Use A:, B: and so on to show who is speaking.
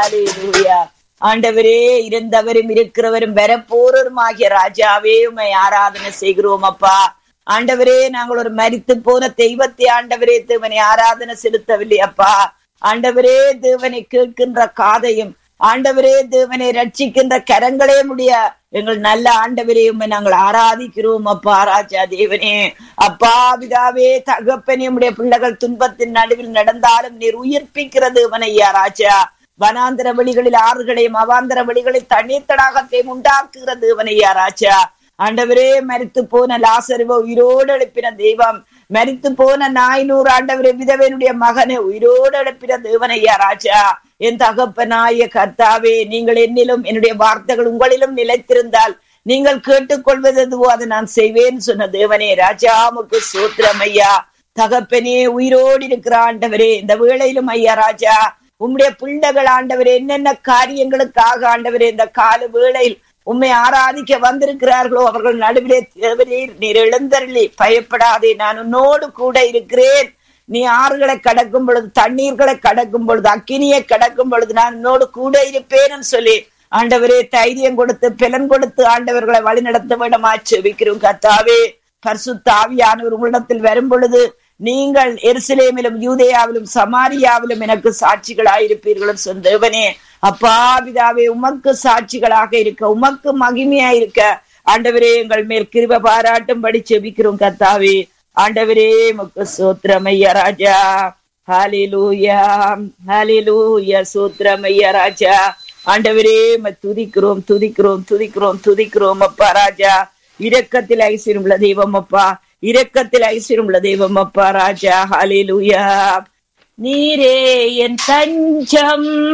A: ஹalleluya ஆண்டவரே இருந்தவரும் இருக்கிறவரும் வரப்போறரும் ஆகிய ராஜாவே உமை ஆராதனை செய்கிறோம் அப்பா ஆண்டவரே நாங்கள் ஒரு மரித்து போன தெய்வத்தை ஆண்டவரே தேவனை ஆராதனை செலுத்தவில்லை அப்பா ஆண்டவரே தேவனை கேட்கின்ற காதையும் ஆண்டவரே தேவனை ரட்சிக்கின்ற கரங்களே முடிய எங்கள் நல்ல ஆண்டவரே உம்மை நாங்கள் ஆராதிக்கிறோம் அப்பா ராஜா தேவனே அப்பா பிதாவே தகப்பனே உடைய பிள்ளைகள் துன்பத்தின் நடுவில் நடந்தாலும் நீர் உயிர்ப்பிக்கிற தேவனையா ராஜா வனாந்திர வழிகளில் ஆறுகளையும் அவாந்திர வழிகளில் தண்ணீர் தடாகத்தையும் உண்டாக்குகிற தேவனையா ராஜா ஆண்டவரே மரித்து போன லாசருவ உயிரோடு எழுப்பின தெய்வம் மரித்து போன நாய்நூறு ஆண்டவரே விதவனுடைய மகனை உயிரோடு எழுப்பின தேவனையா ராஜா என் தகப்பனாய கர்த்தாவே நீங்கள் என்னிலும் என்னுடைய வார்த்தைகள் உங்களிலும் நிலைத்திருந்தால் நீங்கள் கேட்டுக்கொள்வது எதுவோ அதை நான் செய்வேன் சொன்ன தேவனே ராஜாமுக்கு சூத்திரம் ஐயா தகப்பனே உயிரோடு இருக்கிற ஆண்டவரே இந்த வேளையிலும் ஐயா ராஜா உம்முடைய பிள்ளைகள் ஆண்டவரே என்னென்ன காரியங்களுக்காக ஆண்டவரே இந்த கால வேளையில் உம்மை ஆராதிக்க வந்திருக்கிறார்களோ அவர்கள் நடுவிலே தேவரீர் நீர் எழுந்தருளி பயப்படாதே நான் உன்னோடு கூட இருக்கிறேன் நீ ஆறுகளை கடக்கும் பொழுது தண்ணீர்களை கடக்கும் பொழுது அக்கினியை கடக்கும் பொழுது நான் உன்னோடு கூட இருப்பேன்னு சொல்லி ஆண்டவரே தைரியம் கொடுத்து பலன் கொடுத்து ஆண்டவர்களை வழி நடத்த வேண்டுமா செபிக்கிறோம் கத்தாவே பரிசுத்த ஆவியானவர் உங்களிடத்தில் வரும் பொழுது நீங்கள் எருசலேமிலும் யூதேயாவிலும் சமாரியாவிலும் எனக்கு சாட்சிகளாயிருப்பீர்களும் சொந்தவனே அப்பா பிதாவே உமக்கு சாட்சிகளாக இருக்க உமக்கு மகிமையா இருக்க ஆண்டவரே எங்கள் மேல் கிருப பாராட்டும்படி செபிக்கிறோம் கத்தாவே ஆண்டவரே முக்கு சோத்திரமையா ராஜா ஹாலிலூயா ஹாலிலூயா சூத்திரமையா ராஜா ஆண்டவரே துதிக்கிறோம் துதிக்கிறோம் துதிக்கிறோம் துதிக்கிறோம் அப்பா ராஜா இரக்கத்தில் ஐஸ்வர்யம் உள்ள தெய்வம் அப்பா இரக்கத்தில் ஐஸ்வர்யம் உள்ள தெய்வம் அப்பா ராஜா ஹாலிலூயா நீரே என் தஞ்சம்